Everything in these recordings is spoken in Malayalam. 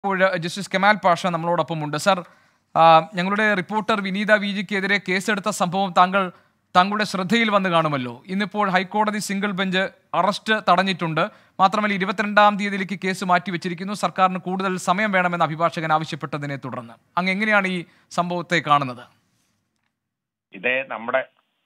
ഇപ്പോൾ ജസ്റ്റിസ് കെമാൽ പാഷ നമ്മളോടൊപ്പമുണ്ട് സർ ആ, ഞങ്ങളുടെ റിപ്പോർട്ടർ വിനീത വി ജിക്കെതിരെ കേസെടുത്ത സംഭവം താങ്കൾ താങ്കളുടെ ശ്രദ്ധയിൽ വന്ന് കാണുമല്ലോ ഇന്നിപ്പോൾ ഹൈക്കോടതി സിംഗിൾ ബെഞ്ച് അറസ്റ്റ് തടഞ്ഞിട്ടുണ്ട് മാത്രമല്ല ഇരുപത്തിരണ്ടാം തീയതിയിലേക്ക് കേസ് മാറ്റിവെച്ചിരിക്കുന്നു സർക്കാരിന് കൂടുതൽ സമയം വേണമെന്ന് അഭിഭാഷകൻ ആവശ്യപ്പെട്ടതിനെ തുടർന്ന് അങ്ങ് എങ്ങനെയാണ് ഈ സംഭവത്തെ കാണുന്നത് ഇത് നമ്മുടെ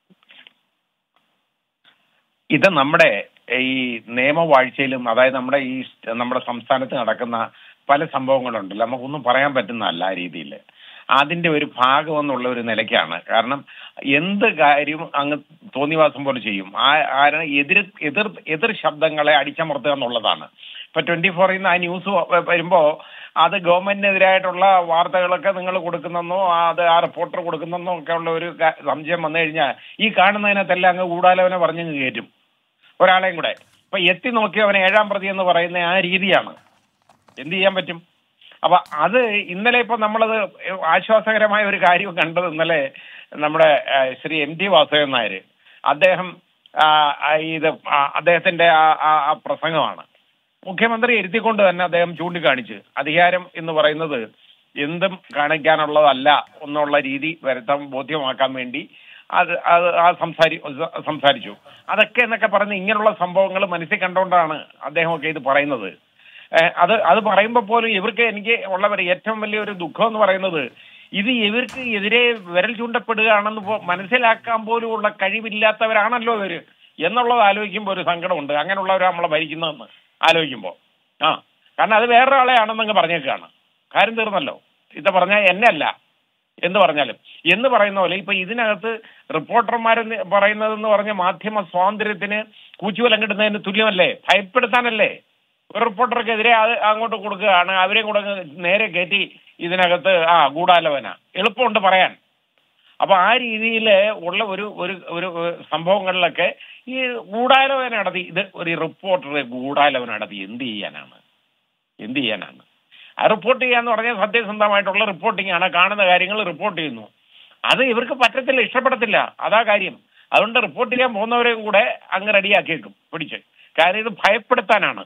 ഇത് നമ്മുടെ ഈ നിയമവാഴ്ചയിലും അതായത് നമ്മുടെ ഈ സ് നമ്മുടെ സംസ്ഥാനത്ത് നടക്കുന്ന പല സംഭവങ്ങളുണ്ടല്ലോ നമുക്കൊന്നും പറയാൻ പറ്റുന്നതല്ല ആ രീതിയിൽ അതിന്റെ ഒരു ഭാഗം എന്നുള്ള ഒരു നിലയ്ക്കാണ് കാരണം എന്ത് കാര്യം അങ്ങ് തോന്നിവാസം പോലെ ചെയ്യും ആ ആരാ എതിർ എതിർ എതിർ ശബ്ദങ്ങളെ അടിച്ചമർത്തുക എന്നുള്ളതാണ് ഇപ്പൊ ട്വന്റി ഫോറിൽ നിന്ന് ആ ന്യൂസ് വരുമ്പോ അത് ഗവൺമെന്റിനെതിരായിട്ടുള്ള വാർത്തകളൊക്കെ നിങ്ങൾ കൊടുക്കുന്നെന്നോ അത് ആ റിപ്പോർട്ടർ കൊടുക്കുന്നെന്നോ ഒക്കെ ഉള്ള ഒരു ക- സംശയം വന്നു കഴിഞ്ഞാൽ ഈ കാണുന്നതിനകത്തെല്ലാം അങ്ങ് കൂടാലവനെ പറഞ്ഞങ്ങ് കയറ്റും ഒരാളെയും കൂടെ ഇപ്പൊ എത്തി നോക്കി അവനെ ഏഴാം പ്രതി എന്ന് പറയുന്ന ആ രീതിയാണ് എന്ത് ചെയ്യാൻ പറ്റും അപ്പൊ അത് ഇന്നലെ ഇപ്പൊ നമ്മളത് ആശ്വാസകരമായ ഒരു കാര്യം കണ്ടത് ഇന്നലെ നമ്മുടെ ആ, ശ്രീ എം ടി വാസുദേവൻ നായർ അദ്ദേഹം ആ, ആ, ഇത് ആ, അദ്ദേഹത്തിന്റെ ആ- ആ ആ പ്രസംഗമാണ് മുഖ്യമന്ത്രി ഇരുത്തിക്കൊണ്ട് തന്നെ അദ്ദേഹം ചൂണ്ടിക്കാണിച്ച് അധികാരം എന്ന് പറയുന്നത് എന്തും കാണിക്കാനുള്ളതല്ല എന്നുള്ള രീതി വരുത്താൻ ബോധ്യമാക്കാൻ വേണ്ടി അത് അത് ആ സംസാരി സംസാരിച്ചു അതൊക്കെ എന്നൊക്കെ പറഞ്ഞ് ഇങ്ങനെയുള്ള സംഭവങ്ങൾ മനസ്സിൽ കണ്ടുകൊണ്ടാണ് അദ്ദേഹമൊക്കെ ഇത് പറയുന്നത് ഏഹ് അത് അത് പറയുമ്പോൾ പോലും ഇവർക്ക് എനിക്ക് ഉള്ളവർ ഏറ്റവും വലിയ ഒരു ദുഃഖം എന്ന് പറയുന്നത് ഇത് ഇവർക്ക് എതിരെ വിരൽ ചൂണ്ടപ്പെടുകയാണെന്ന് പോ- മനസ്സിലാക്കാൻ പോലും ഉള്ള കഴിവില്ലാത്തവരാണല്ലോ ഇവര് എന്നുള്ളത് ആലോചിക്കുമ്പോൾ ഒരു സങ്കടമുണ്ട് അങ്ങനെയുള്ളവരാ നമ്മളെ ഭരിക്കുന്നതെന്ന് ആലോചിക്കുമ്പോൾ ആ കാരണം അത് വേറൊരാളെ ആണെന്നങ്ങ് പറഞ്ഞേക്കാണ് കാര്യം തീർന്നല്ലോ ഇത് പറഞ്ഞാൽ എന്നെ അല്ല എന്ന് പറഞ്ഞാലും എന്ന് പറയുന്ന പോലെ ഇപ്പൊ ഇതിനകത്ത് റിപ്പോർട്ടർമാർ പറയുന്നതെന്ന് പറഞ്ഞ മാധ്യമ സ്വാതന്ത്ര്യത്തിന് കൂച്ചുവലം കിട്ടുന്നതിന് തുല്യമല്ലേ ഭയപ്പെടുത്താനല്ലേ ഒരു റിപ്പോർട്ടർക്കെതിരെ അത് അങ്ങോട്ട് കൊടുക്കുകയാണ് അവരെ കൂടെ അങ്ങ് നേരെ കയറ്റി ഇതിനകത്ത് ആ ഗൂഢാലോചന എളുപ്പമുണ്ട് പറയാൻ അപ്പൊ ആ രീതിയിൽ ഉള്ള ഒരു ഒരു ഒരു സംഭവങ്ങളിലൊക്കെ ഈ ഗൂഢാലോചന നടത്തി ഇത് ഒരു റിപ്പോർട്ടർ ഗൂഢാലോചന നടത്തി എന്ത് ചെയ്യാനാണ് എന്ത് ചെയ്യാനാണ് ആ റിപ്പോർട്ട് ചെയ്യാന്ന് പറഞ്ഞാൽ സത്യസന്ധമായിട്ടുള്ള റിപ്പോർട്ടിംഗ് ആണ് കാണുന്ന കാര്യങ്ങൾ റിപ്പോർട്ട് ചെയ്യുന്നു അത് ഇവർക്ക് പറ്റത്തില്ല ഇഷ്ടപ്പെടത്തില്ല അതാ കാര്യം അതുകൊണ്ട് റിപ്പോർട്ട് ചെയ്യാൻ പോകുന്നവരെയും കൂടെ അങ്ങ് റെഡിയാക്കിയേക്കും പിടിച്ച് കാര്യം ഇത് ഭയപ്പെടുത്താനാണ്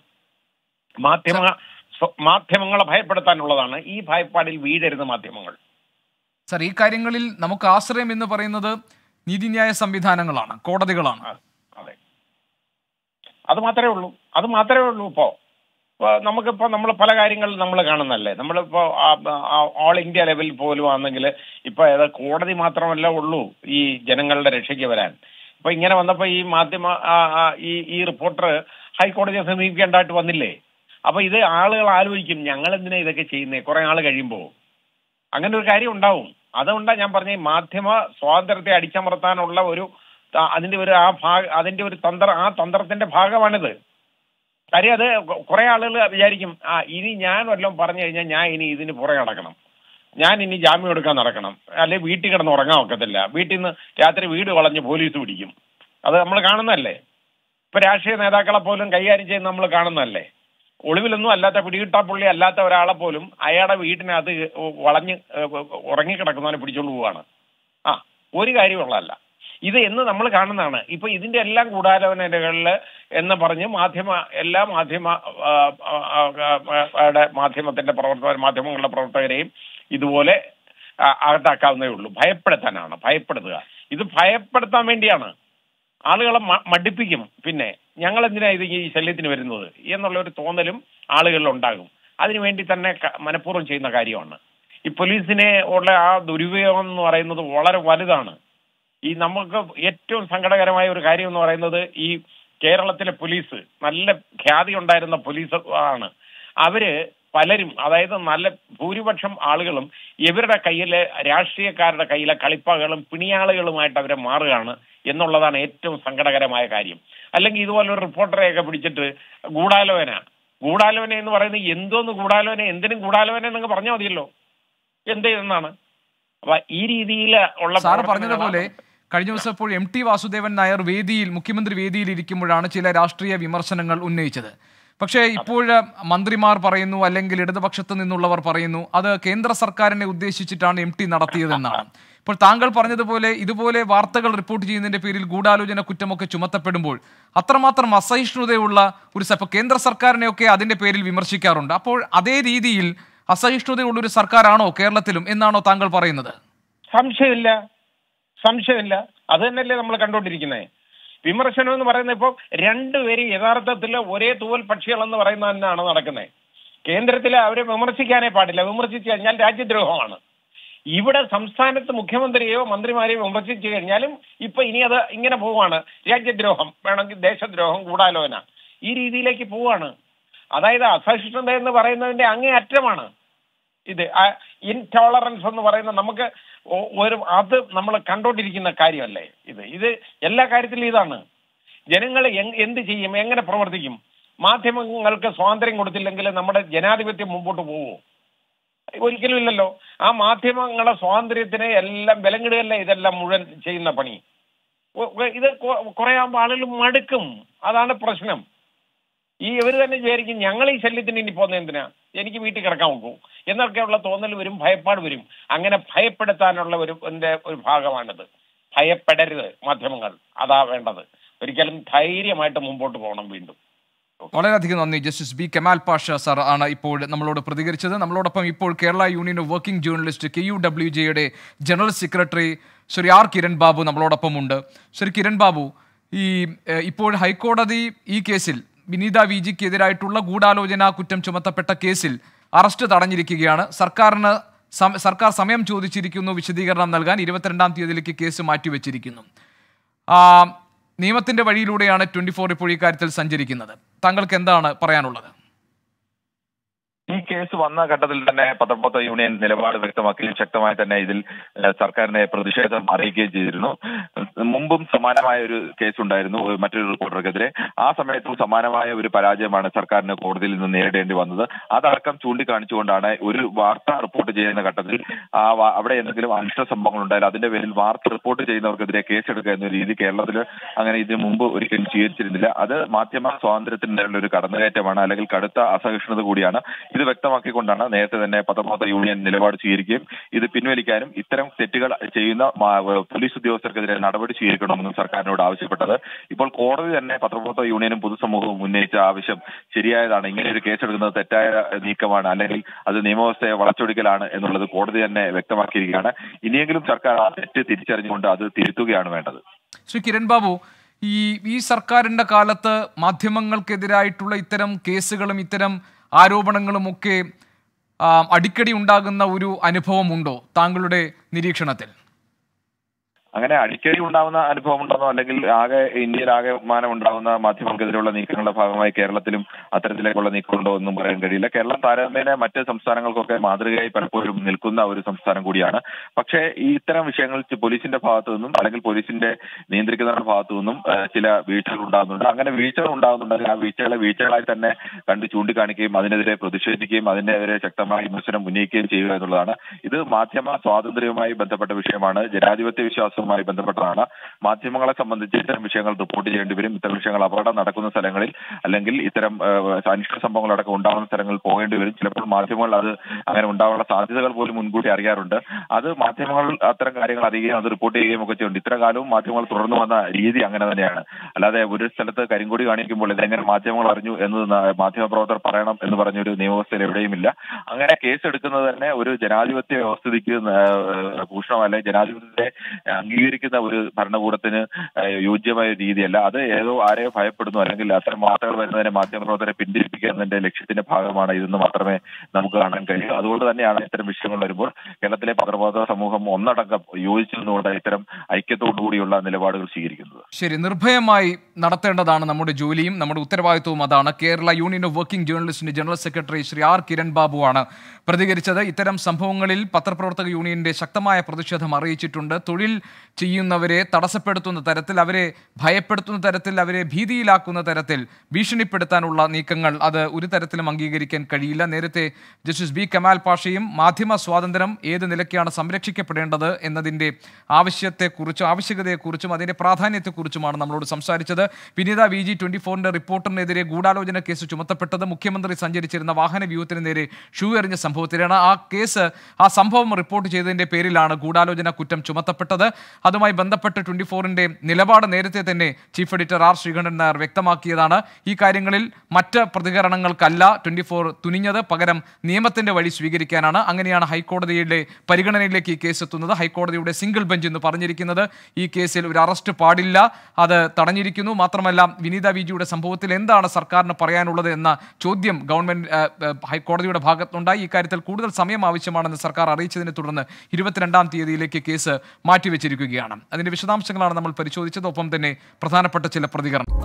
മാധ്യമ സ്വ- മാധ്യമങ്ങളെ ഭയപ്പെടുത്താനുള്ളതാണ് ഈ ഭയപ്പാടിൽ വീഴരുത് മാധ്യമങ്ങൾ സർ ഈ കാര്യങ്ങളിൽ നമുക്ക് ആശ്രയം എന്ന് പറയുന്നത് നീതിന്യായ സംവിധാനങ്ങളാണ് കോടതികളാണ് ആ, അതെ അത് മാത്രമേ ഉള്ളൂ അത് മാത്രമേ ഉള്ളൂ ഇപ്പോ ഇപ്പൊ നമുക്കിപ്പോ നമ്മൾ പല കാര്യങ്ങൾ നമ്മൾ കാണുന്നല്ലേ നമ്മളിപ്പോ ഓൾ ഇന്ത്യ ലെവലിൽ പോലും ആണെങ്കിൽ ഇപ്പൊ ഏതാ കോടതി മാത്രമല്ല ഉള്ളൂ ഈ ജനങ്ങളുടെ രക്ഷയ്ക്ക് വരാൻ ഇപ്പൊ ഇങ്ങനെ വന്നപ്പോ ഈ മാധ്യമ ആ, ആ, ഈ ഈ റിപ്പോർട്ടർ ഹൈക്കോടതിയെ സമീപിക്കേണ്ടതായിട്ട് വന്നില്ലേ അപ്പൊ ഇത് ആളുകൾ ആലോചിക്കും ഞങ്ങൾ എന്തിനാ ഇതൊക്കെ ചെയ്യുന്നേ കുറെ ആൾ കഴിയുമ്പോൾ അങ്ങനെ ഒരു കാര്യം ഉണ്ടാവും അതുകൊണ്ടാ ഞാൻ പറഞ്ഞ ഈ മാധ്യമ സ്വാതന്ത്ര്യത്തെ അടിച്ചമർത്താനുള്ള ഒരു ത- അതിന്റെ ഒരു ആ ഭാഗ അതിന്റെ ഒരു തന്ത്ര ആ തന്ത്രത്തിന്റെ ഭാഗമാണിത് കാര്യം അത് കുറെ ആളുകൾ വിചാരിക്കും ആ ഇനി ഞാൻ വല്ലതും പറഞ്ഞു കഴിഞ്ഞാൽ ഞാൻ ഇനി ഇതിന് പുറകെ നടക്കണം ഞാൻ ഇനി ജാമ്യം എടുക്കാൻ നടക്കണം അല്ലെ വീട്ടിൽ കിടന്ന് ഉറങ്ങാൻ ഒക്കത്തില്ല വീട്ടിൽ നിന്ന് രാത്രി വീട് വളഞ്ഞ് പോലീസ് പിടിക്കും അത് നമ്മൾ കാണുന്നതല്ലേ ഇപ്പൊ രാഷ്ട്രീയ നേതാക്കളെ പോലും കൈകാര്യം ചെയ്യുന്ന നമ്മൾ കാണുന്നതല്ലേ ഒളിവിലൊന്നും അല്ലാത്ത പിടികിട്ടാ പുള്ളി അല്ലാത്ത ഒരാളെ പോലും അയാളുടെ വീട്ടിനകത്ത് വളഞ്ഞ് ഏഹ് ഉറങ്ങിക്കിടക്കുന്നവനെ പിടിച്ചോണ്ട് പോവാണ് ആ ഒരു കാര്യമുള്ളതല്ല ഇത് എന്ന് നമ്മൾ കാണുന്നതാണ് ഇപ്പൊ ഇതിന്റെ എല്ലാം ഗൂഢാലോചനകളിൽ എന്ന് പറഞ്ഞ് മാധ്യമ എല്ലാ മാധ്യമ ആ, ആ, ആ, ആ, ടെ മാധ്യമത്തിന്റെ പ്രവർത്തകർ മാധ്യമങ്ങളുടെ പ്രവർത്തകരെയും ഇതുപോലെ ആ, അകത്താക്കാവുന്നേ ഉള്ളൂ ഭയപ്പെടുത്താനാണ് ഭയപ്പെടുത്തുക ഇത് ഭയപ്പെടുത്താൻ വേണ്ടിയാണ് ആളുകളെ മ- മടുപ്പിക്കും പിന്നെ ഞങ്ങൾ എന്തിനാ ഇത് ഈ ശല്യത്തിന് വരുന്നത് എന്നുള്ള ഒരു തോന്നലും ആളുകളിൽ ഉണ്ടാകും അതിനുവേണ്ടി തന്നെ ക- മനഃപൂർവ്വം ചെയ്യുന്ന കാര്യമാണ് ഈ പോലീസിനെ ഉള്ള ആ ദുരുപയോഗം എന്ന് പറയുന്നത് വളരെ വലുതാണ് ഈ നമുക്ക് ഏറ്റവും സങ്കടകരമായ ഒരു കാര്യം എന്ന് പറയുന്നത് ഈ കേരളത്തിലെ പോലീസ് നല്ല ഖ്യാതി ഉണ്ടായിരുന്ന പോലീസ് ആണ് അവര് പലരും അതായത് നല്ല ഭൂരിപക്ഷം ആളുകളും ഇവരുടെ കയ്യിലെ രാഷ്ട്രീയക്കാരുടെ കയ്യിലെ കളിപ്പാകളും പിണിയാളുകളുമായിട്ട് അവരെ മാറുകയാണ് എന്നുള്ളതാണ് ഏറ്റവും സങ്കടകരമായ കാര്യം അല്ലെങ്കിൽ ഇതുപോലെ ഒരു റിപ്പോർട്ടറെയൊക്കെ പിടിച്ചിട്ട് ഗൂഢാലോചന ഗൂഢാലോചന എന്ന് പറയുന്നത് എന്തോന്ന് ഗൂഢാലോചന എന്തിനും ഗൂഢാലോചന എന്നൊക്കെ പറഞ്ഞാൽ മതിയല്ലോ എന്ത് എന്നാണ് അപ്പൊ ഈ രീതിയിൽ ഉള്ള സാറ് പ്രവർത്തനങ്ങളാണ് പറഞ്ഞതുപോലെ കഴിഞ്ഞ ദിവസം ഇപ്പോൾ എം ടി വാസുദേവൻ നായർ വേദിയിൽ മുഖ്യമന്ത്രി വേദിയിൽ ഇരിക്കുമ്പോഴാണ് ചില രാഷ്ട്രീയ വിമർശനങ്ങൾ ഉന്നയിച്ചത് പക്ഷേ ഇപ്പോൾ മന്ത്രിമാർ പറയുന്നു അല്ലെങ്കിൽ ഇടതുപക്ഷത്ത് നിന്നുള്ളവർ പറയുന്നു അത് കേന്ദ്ര സർക്കാരിനെ ഉദ്ദേശിച്ചിട്ടാണ് എം ടി നടത്തിയതെന്നാണ് ഇപ്പോൾ താങ്കൾ പറഞ്ഞതുപോലെ ഇതുപോലെ വാർത്തകൾ റിപ്പോർട്ട് ചെയ്യുന്നതിന്റെ പേരിൽ ഗൂഢാലോചന കുറ്റമൊക്കെ ചുമത്തപ്പെടുമ്പോൾ അത്രമാത്രം അസഹിഷ്ണുതയുള്ള ഒരു സ- ഇപ്പോൾ കേന്ദ്ര സർക്കാരിനെയൊക്കെ അതിന്റെ പേരിൽ വിമർശിക്കാറുണ്ട് അപ്പോൾ അതേ രീതിയിൽ അസഹിഷ്ണുതയുള്ള ഒരു സർക്കാരാണോ കേരളത്തിലും എന്നാണോ താങ്കൾ പറയുന്നത് സംശയമില്ല സംശയമില്ല അത് തന്നെയല്ലേ നമ്മൾ കണ്ടുകൊണ്ടിരിക്കുന്നത് വിമർശനം എന്ന് പറയുന്നത് ഇപ്പോൾ രണ്ടുപേരും യഥാർത്ഥത്തിൽ ഒരേ തൂവൽ പക്ഷികളെന്ന് പറയുന്നത് തന്നെയാണ് നടക്കുന്നത് കേന്ദ്രത്തിൽ അവരെ വിമർശിക്കാനേ പാടില്ല വിമർശിച്ചു കഴിഞ്ഞാൽ രാജ്യദ്രോഹമാണ് ഇവിടെ സംസ്ഥാനത്ത് മുഖ്യമന്ത്രിയെയോ മന്ത്രിമാരെയോ വിമർശിച്ചു കഴിഞ്ഞാലും ഇപ്പൊ ഇനി അത് ഇങ്ങനെ പോവാണ് രാജ്യദ്രോഹം വേണമെങ്കിൽ ദേശദ്രോഹം കൂടാലോചന ഈ രീതിയിലേക്ക് പോവാണ് അതായത് അസഹിഷ്ണുത എന്ന് പറയുന്നതിന്റെ അങ്ങേ അറ്റമാണ് ഇത് ഇൻടോളറൻസ് എന്ന് പറയുന്ന നമുക്ക് ഒ- ഒരു അത് നമ്മൾ കണ്ടോണ്ടിരിക്കുന്ന കാര്യമല്ലേ ഇത് ഇത് എല്ലാ കാര്യത്തിലും ഇതാണ് ജനങ്ങൾ എങ്- എന്ത് ചെയ്യും എങ്ങനെ പ്രവർത്തിക്കും മാധ്യമങ്ങൾക്ക് സ്വാതന്ത്ര്യം കൊടുത്തില്ലെങ്കിൽ നമ്മുടെ ജനാധിപത്യം മുമ്പോട്ട് പോവോ ഒരിക്കലും ഇല്ലല്ലോ ആ മാധ്യമങ്ങളെ സ്വാതന്ത്ര്യത്തിന് എല്ലാം വിലങ്ങിടുകയല്ലേ ഇതെല്ലാം മുഴുവൻ ചെയ്യുന്ന പണി ഒ- ഒ- ഇത് കൊ- കുറെ ആകുമ്പോൾ ആളുകൾ മടുക്കും അതാണ് പ്രശ്നം ഈ ഇവർ തന്നെ വിചാരിക്കും ഞങ്ങൾ ഈ ശല്യത്തിന് ഇനി പോകുന്നത് എന്തിനാ എനിക്ക് വീട്ടിൽ കിടക്കാൻ നോക്കൂ എന്നൊക്കെയുള്ള തോന്നൽ വരും ഭയപ്പാട് വരും അങ്ങനെ ഭയപ്പെടുത്താനുള്ള ഒരു എന്റെ ഒരു ഭാഗമാണിത് ഭയപ്പെടരുത് മാധ്യമങ്ങൾ അതാ വേണ്ടത് ഒരിക്കലും ധൈര്യമായിട്ട് മുമ്പോട്ട് പോകണം വീണ്ടും വളരെയധികം നന്ദി justice B Kamal Pasha sir ആണ് ഇപ്പോൾ നമ്മളോട് പ്രതികരിച്ചത് നമ്മളോടൊപ്പം ഇപ്പോൾ Kerala union of working journalist K U W ജെയുടെ general secretary Shri R Kiran Babu നമ്മളോടൊപ്പം ഉണ്ട് ശ്രീ കിരൺ ബാബു ഈ ഏഹ്, ഇപ്പോൾ ഹൈക്കോടതി ഈ കേസിൽ വിനീത വി ജിക്കെതിരായിട്ടുള്ള ഗൂഢാലോചന കുറ്റം ചുമത്തപ്പെട്ട കേസിൽ അറസ്റ്റ് തടഞ്ഞിരിക്കുകയാണ് സർക്കാരിന് സം- സർക്കാർ സമയം ചോദിച്ചിരിക്കുന്നു വിശദീകരണം നൽകാൻ ഇരുപത്തിരണ്ടാം തീയതിയിലേക്ക് കേസ് മാറ്റിവെച്ചിരിക്കുന്നു ആ, നിയമത്തിന്റെ വഴിയിലൂടെയാണ് ട്വന്റി ഫോർ ഇപ്പോൾ ഇക്കാര്യത്തിൽ സഞ്ചരിക്കുന്നത് താങ്കൾക്ക് എന്താണ് പറയാനുള്ളത് ഈ കേസ് വന്ന ഘട്ടത്തിൽ തന്നെ പത്രപ്രവർത്തക യൂണിയൻ നിലപാട് വ്യക്തമാക്കുകയും ശക്തമായി തന്നെ ഇതിൽ ഏഹ്, സർക്കാരിനെ പ്രതിഷേധം അറിയിക്കുകയും ചെയ്തിരുന്നു മുമ്പും സമാനമായ ഒരു കേസ് ഉണ്ടായിരുന്നു ഒരു മറ്റൊരു റിപ്പോർട്ടർക്കെതിരെ ആ സമയത്തും സമാനമായ ഒരു പരാജയമാണ് സർക്കാരിന് കോടതിയിൽ നിന്ന് നേരിടേണ്ടി വന്നത് അതടക്കം ചൂണ്ടിക്കാണിച്ചുകൊണ്ടാണ് ഒരു വാർത്ത റിപ്പോർട്ട് ചെയ്യുന്ന ഘട്ടത്തിൽ ആ വാ- അവിടെ എന്തെങ്കിലും അനിഷ്ട സംഭവങ്ങൾ ഉണ്ടായാലും അതിന്റെ പേരിൽ വാർത്ത റിപ്പോർട്ട് ചെയ്യുന്നവർക്കെതിരെ കേസെടുക്കുക എന്ന രീതി കേരളത്തിൽ അങ്ങനെ ഇതിനു മുമ്പ് ഒരിക്കലും സ്വീകരിച്ചിരുന്നില്ല അത് മാധ്യമ സ്വാതന്ത്ര്യത്തിന് നേരിലുള്ള ഒരു കടന്നുകയറ്റമാണ് അല്ലെങ്കിൽ കടുത്ത അസഹിഷ്ണുത കൂടിയാണ് ഇത് വ്യക്തമാക്കിക്കൊണ്ടാണ് നേരത്തെ തന്നെ പത്രപ്രവർത്തക യൂണിയൻ നിലപാട് സ്വീകരിക്കുകയും ഇത് പിൻവലിക്കാനും ഇത്തരം തെറ്റുകൾ ചെയ്യുന്ന മാ- പോലീസ് ഉദ്യോഗസ്ഥർക്കെതിരെ നടപടി സ്വീകരിക്കണമെന്നും സർക്കാരിനോട് ആവശ്യപ്പെട്ടത് ഇപ്പോൾ കോടതി തന്നെ പത്രപ്രവർത്തക യൂണിയനും പൊതുസമൂഹവും ഉന്നയിച്ച ആവശ്യം ശരിയായതാണ് ഇങ്ങനെ ഒരു കേസെടുക്കുന്നത് തെറ്റായ നീക്കമാണ് അല്ലെങ്കിൽ അത് നിയമവ്യവസ്ഥയെ വളച്ചൊടിക്കലാണ് എന്നുള്ളത് കോടതി തന്നെ വ്യക്തമാക്കിയിരിക്കുകയാണ് ഇനിയെങ്കിലും സർക്കാർ ആ തെറ്റ് തിരിച്ചറിഞ്ഞുകൊണ്ട് അത് തിരുത്തുകയാണ് വേണ്ടത് ശ്രീ കിരൺ ബാബു ഈ ഈ സർക്കാരിന്റെ കാലത്ത് മാധ്യമങ്ങൾക്കെതിരായിട്ടുള്ള ഇത്തരം കേസുകളും ഇത്തരം ആരോപണങ്ങളും ഒക്കെ ആ, അടിക്കടി ഉണ്ടാകുന്ന ഒരു അനുഭവമുണ്ടോ താങ്കളുടെ നിരീക്ഷണത്തിൽ അങ്ങനെ അടിക്കടി ഉണ്ടാവുന്ന അനുഭവം ഉണ്ടെന്നോ അല്ലെങ്കിൽ ആകെ ഇന്ത്യയിൽ ആകെ മാനം ഉണ്ടാവുന്ന മാധ്യമങ്ങൾക്കെതിരെയുള്ള നീക്കങ്ങളുടെ ഭാഗമായി കേരളത്തിലും അത്തരത്തിലേക്കുള്ള നീക്കമുണ്ടോ എന്നും പറയാൻ കഴിയില്ല കേരളം താരതമ്യേന മറ്റ് സംസ്ഥാനങ്ങൾക്കൊക്കെ മാതൃകയായി പലപ്പോഴും നിൽക്കുന്ന ഒരു സംസ്ഥാനം കൂടിയാണ് പക്ഷേ ഈ ഇത്തരം വിഷയങ്ങൾ ചി- പോലീസിന്റെ ഭാഗത്തു നിന്നും അല്ലെങ്കിൽ പോലീസിന്റെ നിയന്ത്രിക്കുന്നവരുടെ ഭാഗത്തു നിന്നും ഏഹ്, ചില വീഴ്ചകൾ ഉണ്ടാകുന്നുണ്ട് അങ്ങനെ വീഴ്ചകൾ ഉണ്ടാകുന്നുണ്ടെങ്കിൽ ആ വീഴ്ചകളെ വീഴ്ചകളായി തന്നെ കണ്ട് ചൂണ്ടിക്കാണിക്കുകയും അതിനെതിരെ പ്രതിഷേധിക്കുകയും അതിനെതിരെ ശക്തമായ വിമർശനം ഉന്നയിക്കുകയും ചെയ്യുക എന്നുള്ളതാണ് ഇത് മാധ്യമ സ്വാതന്ത്ര്യവുമായി ബന്ധപ്പെട്ട വിഷയമാണ് ജനാധിപത്യ വിശ്വാസവുമായി ബന്ധപ്പെട്ടതാണ് മാധ്യമങ്ങളെ സംബന്ധിച്ച് ഇത്തരം വിഷയങ്ങൾ റിപ്പോർട്ട് ചെയ്യേണ്ടി വരും ഇത്തരം വിഷയങ്ങൾ അപകടം നടക്കുന്ന സ്ഥലങ്ങളിൽ അല്ലെങ്കിൽ ഇത്തരം ഏഹ്, അനിഷ്ട സംഭവങ്ങളടക്കം ഉണ്ടാകുന്ന സ്ഥലങ്ങളിൽ പോകേണ്ടി വരും ചിലപ്പോൾ മാധ്യമങ്ങൾ അത് അങ്ങനെ ഉണ്ടാകാനുള്ള സാധ്യതകൾ പോലും മുൻകൂട്ടി അറിയാറുണ്ട് അത് മാധ്യമങ്ങൾ അത്തരം കാര്യങ്ങൾ അറിയുകയും അത് റിപ്പോർട്ട് ചെയ്യുകയും ഒക്കെ ചെയ്യുന്നുണ്ട് ഇത്ര കാലവും മാധ്യമങ്ങൾ തുടർന്നു വന്ന രീതി അങ്ങനെ തന്നെയാണ് അല്ലാതെ ഒരു സ്ഥലത്ത് കരിങ്കൊടി കാണിക്കുമ്പോൾ ഇതെങ്ങനെ മാധ്യമങ്ങൾ അറിഞ്ഞു എന്ന് ന- മാധ്യമപ്രവർത്തകർ പറയണം എന്ന് പറഞ്ഞൊരു നിയമവ്യവസ്ഥയിൽ എവിടെയുമില്ല അങ്ങനെ കേസ് എടുക്കുന്നത് തന്നെ ഒരു ജനാധിപത്യ വ്യവസ്ഥിതിക്ക് ഏഹ്, ഭൂഷണമല്ല ജനാധിപത്യത്തെ അംഗീകരിക്കുന്ന ഒരു ഭരണകൂടത്തിന് ഏഹ്, യോജ്യമായ ഒരു രീതിയല്ല അത് ഏതോ ആരെയോ ഭയപ്പെടുന്നു അല്ലെങ്കിൽ അത്തരം വാർത്തകൾ വരുന്നതിനെ മാധ്യമപ്രവർത്തകരെ പിന്തിരിപ്പിക്കുക എന്നതിന്റെ ലക്ഷ്യത്തിന്റെ ഭാഗമാണ് ഇതെന്ന് മാത്രമേ നമുക്ക് കാണാൻ കഴിയൂ അതുകൊണ്ട് തന്നെയാണ് ഇത്തരം വിഷയങ്ങൾ വരുമ്പോൾ കേരളത്തിലെ പത്രപ്രവർത്തക സമൂഹം ഒന്നടങ്കം യോജിച്ചു നിന്നുകൊണ്ട് ഇത്തരം ഐക്യത്തോടുകൂടിയുള്ള നിലപാടുകൾ സ്വീകരിക്കുന്നത് ശരി നിർഭയമായി നടത്തേണ്ടതാണ് നമ്മുടെ ജോലിയും നമ്മുടെ ഉത്തരവാദിത്വവും അതാണ് കേരള യൂണിയൻ ഓഫ് വർക്കിംഗ് ജേർണലിസ്റ്റിന്റെ general secretary Shri R Kiran ബാബുവാണ് പ്രതികരിച്ചത് ഇത്തരം സംഭവങ്ങളിൽ പത്രപ്രവർത്തക യൂണിയന്റെ ശക്തമായ പ്രതിഷേധം അറിയിച്ചിട്ടുണ്ട് തൊഴിൽ ചെയ്യുന്നവരെ തടസ്സപ്പെടുത്തുന്ന തരത്തിൽ അവരെ ഭയപ്പെടുത്തുന്ന തരത്തിൽ അവരെ ഭീതിയിലാക്കുന്ന തരത്തിൽ ഭീഷണിപ്പെടുത്താനുള്ള നീക്കങ്ങൾ അത് ഒരു തരത്തിലും അംഗീകരിക്കാൻ കഴിയില്ല നേരത്തെ ജസ്റ്റിസ് ബി കമാൽ പാഷയും മാധ്യമ സ്വാതന്ത്ര്യം ഏത് നിലയ്ക്കാണ് സംരക്ഷിക്കപ്പെടേണ്ടത് എന്നതിൻ്റെ ആവശ്യത്തെക്കുറിച്ചും ആവശ്യകതയെക്കുറിച്ചും അതിൻ്റെ പ്രാധാന്യത്തെക്കുറിച്ചുമാണ് നമ്മളോട് സംസാരിച്ചത് വിനീത വി ജി ട്വന്റി ഫോറിന്റെ റിപ്പോർട്ടറിനെതിരെ ഗൂഢാലോചന കേസ് ചുമത്തപ്പെട്ടത് മുഖ്യമന്ത്രി സഞ്ചരിച്ചിരുന്ന വാഹന വ്യൂഹത്തിന് നേരെ ഷൂ എറിഞ്ഞ സംഭവത്തിലാണ് ആ കേസ് ആ സംഭവം റിപ്പോർട്ട് ചെയ്തതിന്റെ പേരിലാണ് ഗൂഢാലോചന കുറ്റം ചുമത്തപ്പെട്ടത് അതുമായി ബന്ധപ്പെട്ട് ട്വന്റി ഫോറിന്റെ നിലപാട് നേരത്തെ തന്നെ chief editor R Sreekandan Nair വ്യക്തമാക്കിയതാണ് ഈ കാര്യങ്ങളിൽ മറ്റ് പ്രതികരണങ്ങൾക്കല്ല ട്വന്റി ഫോർ തുനിഞ്ഞത് പകരം നിയമത്തിന്റെ വഴി സ്വീകരിക്കാനാണ് അങ്ങനെയാണ് ഹൈക്കോടതിയുടെ പരിഗണനയിലേക്ക് ഈ കേസ് എത്തുന്നത് ഹൈക്കോടതിയുടെ സിംഗിൾ ബെഞ്ച് എന്ന് പറഞ്ഞിരിക്കുന്നത് ഈ കേസിൽ ഒരു അറസ്റ്റ് പാടില്ല അത് തടഞ്ഞിരിക്കുന്നു മാത്രമല്ല വിനീത വിജിയുടെ സംഭവത്തിൽ എന്താണ് സർക്കാരിന് പറയാനുള്ളത് എന്ന ചോദ്യം ഗവൺമെന്റ് ഏഹ്, ഏഹ്, ഹൈക്കോടതിയുടെ ഭാഗത്തുണ്ടായി ഇക്കാര്യത്തിൽ കൂടുതൽ സമയം ആവശ്യമാണെന്ന് സർക്കാർ അറിയിച്ചതിനെ തുടർന്ന് ഇരുപത്തിരണ്ടാം തീയതിയിലേക്ക് കേസ് മാറ്റിവെച്ചിരിക്കുകയാണ് അതിന്റെ വിശദാംശങ്ങളാണ് നമ്മൾ പരിശോധിച്ചത് ഒപ്പം തന്നെ പ്രധാനപ്പെട്ട ചില പ്രതികരണം